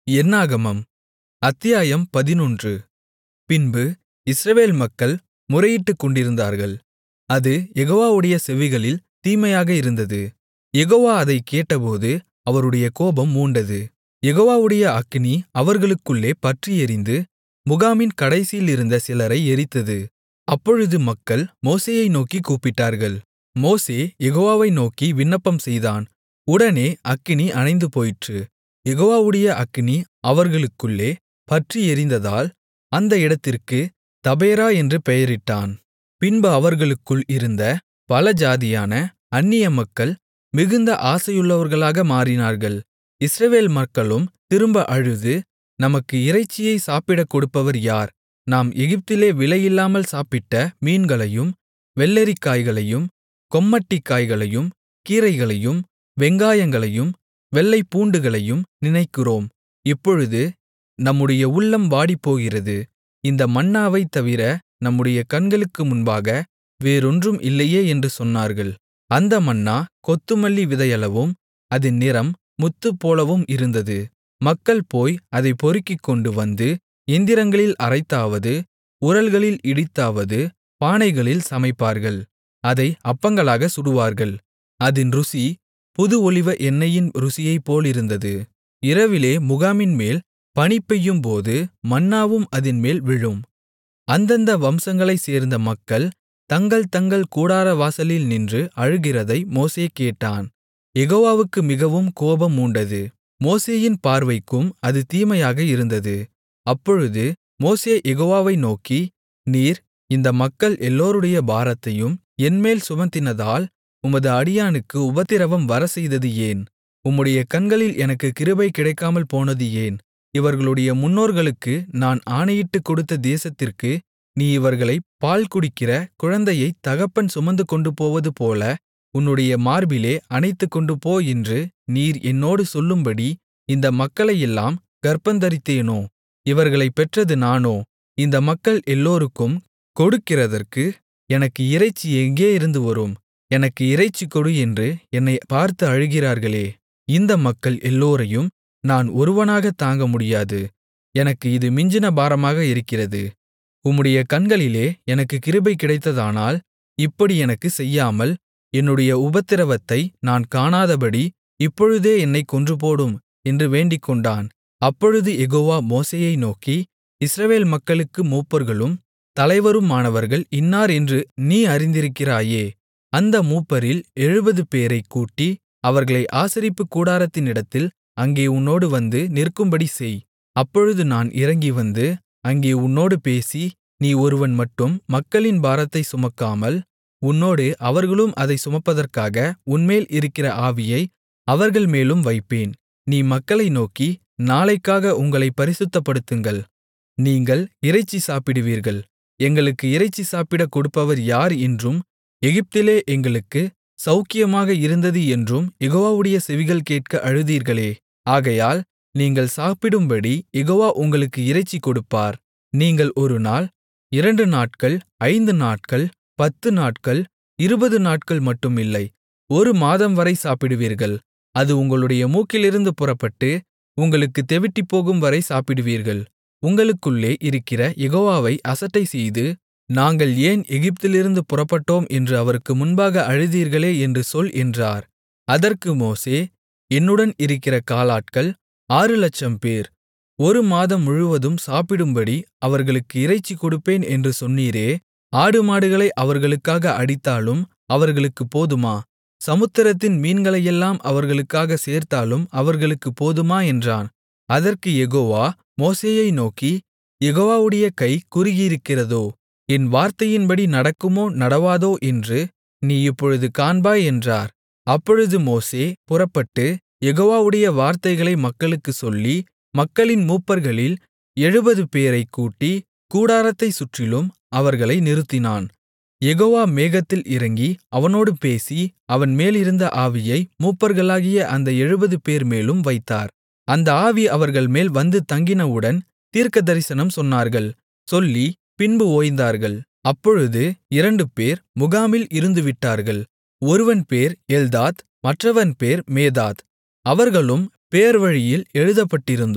என்னாகமம் அத்தியாயம் பதினொன்று பின்பு இஸ்ரவேல் மக்கள் முறையிட்டுக்கொண்டிருந்தார்கள் அது யெகோவாவுடைய செவிகளில் தீமையாக இருந்தது யெகோவா அதைக் கேட்டபோது அவருடைய கோபம் மூண்டது யெகோவாவுடைய அக்கினி அவர்களுக்குள்ளே பற்றியெரிந்து முகாமின் கடைசியிலிருந்த சிலரை எரித்தது அப்பொழுது மக்கள் மோசேயை நோக்கிக் கூப்பிட்டார்கள் மோசே யெகோவாவை நோக்கி விண்ணப்பம் செய்தான் உடனே அக்கினி அணைந்துபோயிற்று யெகோவாவுடைய அக்கினி அவர்களுக்குள்ளே பற்றியெரிந்ததால் அந்த இடத்திற்குத் தபேரா என்று பெயரிட்டான் பின்பு அவர்களுக்குள் இருந்த பல ஜாதியான அந்நிய மக்கள் மிகுந்த ஆசையுள்ளவர்களாக மாறினார்கள் இஸ்ரவேல் மக்களும் திரும்ப அழுது நமக்கு இறைச்சியை சாப்பிடக் கொடுப்பவர் யார் நாம் எகிப்திலே விலையில்லாமல் சாப்பிட்ட மீன்களையும் வெள்ளரிக்காய்களையும் கொம்மட்டிக்காய்களையும் கீரைகளையும் வெங்காயங்களையும் வெள்ளைப்பூண்டுகளையும் நினைக்கிறோம் இப்பொழுது நம்முடைய உள்ளம் வாடிப்போகிறது இந்த மன்னாவைத் தவிர நம்முடைய கண்களுக்கு முன்பாக வேறொன்றும் இல்லையே என்று சொன்னார்கள் அந்த மன்னா கொத்துமல்லி விதையளவும் அதின் நிறம் முத்துப்போலவும் இருந்தது மக்கள் போய் அதைப் பொறுக்கிக்கொண்டு வந்து எந்திரங்களில் அரைத்தாவது உரல்களில் இடித்தாவது பானைகளில் சமைப்பார்கள் அதை அப்பங்களாகச் சுடுவார்கள் அதின் ருசி புது ஒலிவ எண்ணெயின் ருசியைப்போலிருந்தது இரவிலே முகாமின்மேல் பனி பெய்யும்போது மன்னாவும் அதின்மேல் விழும் அந்தந்த வம்சங்களைச் சேர்ந்த மக்கள் தங்கள் தங்கள் கூடாரவாசலில் நின்று அழுகிறதை மோசே கேட்டான் யெகோவாவுக்கு மிகவும் கோபம் மூண்டது மோசேயின் பார்வைக்கும் அது தீமையாக இருந்தது அப்பொழுது மோசே யெகோவாவை நோக்கி நீர் இந்த மக்கள் எல்லோருடைய பாரத்தையும் என்மேல் சுமத்தினதால் உமது அடியானுக்கு உபத்திரவம் வரச்செய்தது ஏன் உம்முடைய கண்களில் எனக்குக் கிருபை கிடைக்காமல் போனது ஏன் இவர்களுடைய முன்னோர்களுக்கு நான் ஆணையிட்டுக் கொடுத்த தேசத்திற்கு நீ இவர்களைப் பால் குடிக்கிற குழந்தையைத் தகப்பன் சுமந்துகொண்டு போவதுபோல உன்னுடைய மார்பிலே அணைத்துக்கொண்டு போ என்று நீர் என்னோடு சொல்லும்படி இந்த மக்களையெல்லாம் கர்ப்பந்தரித்தேனோ இவர்களைப் பெற்றது நானோ இந்த மக்கள் எல்லோருக்கும் கொடுக்கிறதற்கு எனக்கு இறைச்சி எங்கேயிருந்து வரும் எனக்கு இறைச்சி கொடு என்று என்னைப் பார்த்து அழுகிறார்களே இந்த மக்கள் எல்லோரையும் நான் ஒருவனாகத் தாங்க முடியாது எனக்கு இது மிஞ்சின பாரமாக இருக்கிறது உம்முடைய கண்களிலே எனக்குக் கிருபை கிடைத்ததானால் இப்படி எனக்குச் செய்யாமல் என்னுடைய உபத்திரவத்தை நான் காணாதபடி இப்பொழுதே என்னைக் கொன்றுபோடும் என்று வேண்டிக்கொண்டான் அப்பொழுது யெகோவா மோசேயை நோக்கி இஸ்ரவேல் மக்களுக்கு மூப்பர்களும் தலைவருமானவர்கள் இன்னார் என்று நீ அறிந்திருக்கிறாயே அந்த மூப்பரில் எழுபது பேரைக் கூட்டி அவர்களை ஆசரிப்புக் கூடாரத்தினிடத்தில் அங்கே உன்னோடு வந்து நிற்கும்படி செய் அப்பொழுது நான் இறங்கி வந்து அங்கே உன்னோடு பேசி நீ ஒருவன் மட்டும் மக்களின் பாரத்தை சுமக்காமல் உன்னோடு அவர்களும் அதை சுமப்பதற்காக உன்மேல் இருக்கிற ஆவியை அவர்கள் மேலும் வைப்பேன் நீ மக்களை நோக்கி நாளைக்காக உங்களைப் பரிசுத்தப்படுத்துங்கள் நீங்கள் இறைச்சி சாப்பிடுவீர்கள் எங்களுக்கு இறைச்சி சாப்பிடக் கொடுப்பவர் யார் என்றும் எகிப்திலே எங்களுக்கு சௌக்கியமாக இருந்தது என்றும் யெகோவாவுடைய செவிகள் கேட்க அழுதீர்களே ஆகையால் நீங்கள் சாப்பிடும்படி யெகோவா உங்களுக்கு இறைச்சி கொடுப்பார் நீங்கள் ஒரு நாள் இரண்டு நாட்கள் ஐந்து நாட்கள் பத்து நாட்கள் இருபது நாட்கள் மட்டும் இல்லை ஒரு மாதம் வரை சாப்பிடுவீர்கள் அது உங்களுடைய மூக்கிலிருந்து புறப்பட்டு உங்களுக்குத் தெவிட்டிப்போகும் வரை சாப்பிடுவீர்கள் உங்களுக்குள்ளே இருக்கிற யெகோவாவை அசட்டைசெய்து நாங்கள் ஏன் எகிப்திலிருந்து புறப்பட்டோம் என்று அவருக்கு முன்பாக அழுதீர்களே என்று சொல் என்றார் அதற்கு மோசே என்னுடன் இருக்கிற காலாட்கள் ஆறு லட்சம் பேர் ஒரு மாதம் முழுவதும் சாப்பிடும்படி அவர்களுக்கு இறைச்சி கொடுப்பேன் என்று சொன்னீரே ஆடுமாடுகளை அவர்களுக்காக அடித்தாலும் அவர்களுக்குப் போதுமா சமுத்திரத்தின் மீன்களையெல்லாம் அவர்களுக்காக சேர்த்தாலும் அவர்களுக்குப் போதுமா என்றான் அதற்கு யெகோவா மோசேயை நோக்கி யெகோவாவுடைய கை குறுகியிருக்கிறதோ என் வார்த்தையின்படி நடக்குமோ நடவாதோ என்று நீ இப்பொழுது காண்பாய் என்றார் அப்பொழுது மோசே புறப்பட்டு யெகோவாவுடைய வார்த்தைகளை மக்களுக்குச் சொல்லி மக்களின் மூப்பர்களில் எழுபது பேரைக் கூட்டி கூடாரத்தைச் சுற்றிலும் அவர்களை நிறுத்தினான் யெகோவா மேகத்தில் இறங்கி அவனோடு பேசி அவன் மேலிருந்த ஆவியை மூப்பர்களாகிய அந்த எழுபது பேர்மேலும் வைத்தார் அந்த ஆவி அவர்கள் மேல் வந்து தங்கினவுடன் தீர்க்கதரிசனம் சொன்னார்கள் சொல்லி பின்பு ஓய்ந்தார்கள் அப்பொழுது இரண்டு பேர் முகாமில் இருந்துவிட்டார்கள் ஒருவன் பேர் எல்தாத் மற்றவன் பேர் மேதாத் அவர்களும் பேர்வழியில் எழுதப்பட்டிருந்தும்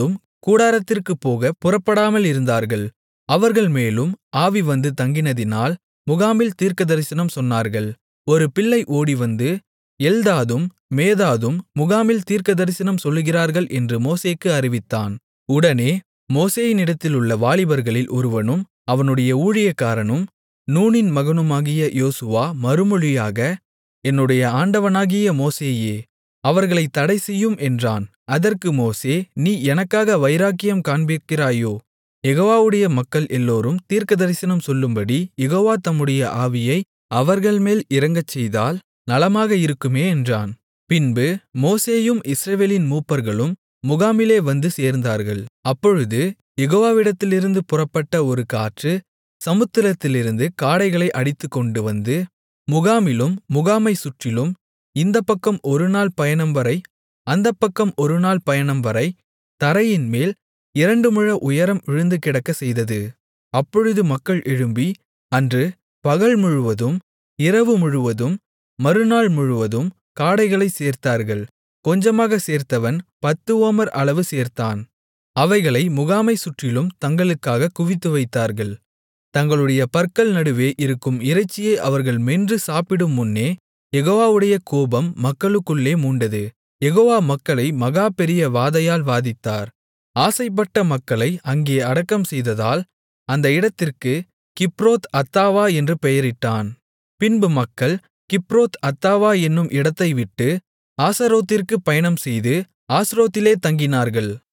கூடாரத்திற்குப் போகப் புறப்படாமல் இருந்தார்கள் அவர்கள் மேலும் ஆவி வந்து தங்கினதினால் முகாமில் தீர்க்கதரிசனம் சொன்னார்கள் ஒரு பிள்ளை ஓடிவந்து எல்தாதும் மேதாதும் முகாமில் தீர்க்கதரிசனம் சொல்லுகிறார்கள் என்று மோசேக்கு அறிவித்தான் உடனே மோசேயினிடத்திலுள்ள வாலிபர்களில் ஒருவனும் அவனுடைய ஊழியக்காரனும் நூனின் மகனுமாகிய யோசுவா மறுமொழியாக என்னுடைய ஆண்டவனாகிய மோசேயே அவர்களைத் தடைசெய்யும் என்றான் அதற்கு மோசே நீ எனக்காக வைராக்கியம் காண்பிக்கிறாயோ யெகோவாவுடைய மக்கள் எல்லோரும் தீர்க்கதரிசனம் சொல்லும்படி யெகோவா தம்முடைய ஆவியை அவர்கள்மேல் இறங்கச்செய்தால் நலமாக இருக்குமே என்றான் பின்பு மோசேயும் இஸ்ரவேலின் மூப்பர்களும் முகாமிலே வந்து சேர்ந்தார்கள் அப்பொழுது யெகோவாவிடத்திலிருந்து புறப்பட்ட ஒரு காற்று சமுத்திரத்திலிருந்து காடைகளை அடித்துக்கொண்டு வந்து முகாமிலும் முகாமைச் சுற்றிலும் இந்தப்பக்கம் ஒருநாள் பயணம்வரை அந்தப்பக்கம் ஒருநாள் பயணம்வரை தரையின்மேல் இரண்டு முழ உயரம் விழுந்து கிடக்கச் செய்தது அப்பொழுது மக்கள் எழும்பி அன்று பகல் முழுவதும் இரவு முழுவதும் மறுநாள் முழுவதும் காடைகளைச் சேர்த்தார்கள் கொஞ்சமாகச் சேர்த்தவன் பத்து ஓமர் அளவு சேர்த்தான் அவைகளை முகாமைச் சுற்றிலும் தங்களுக்காகக் குவித்துவைத்தார்கள் தங்களுடைய பற்கள் நடுவே இருக்கும் இறைச்சியை அவர்கள் மென்று சாப்பிடுமுன்னே யெகோவாவுடைய கோபம் மக்களுக்குள்ளே மூண்டது யெகோவா மக்களை மகா பெரிய வாதையால் வாதித்தார் ஆசைப்பட்ட மக்களை அங்கே அடக்கம் செய்ததால் அந்த இடத்திற்கு கிப்ரோத் அத்தாவா என்று பெயரிட்டான் பின்பு மக்கள் கிப்ரோத் அத்தாவா என்னும் இடத்தைவிட்டு ஆசரோத்திற்குப் பயணம் செய்து ஆஸ்ரோத்திலே தங்கினார்கள்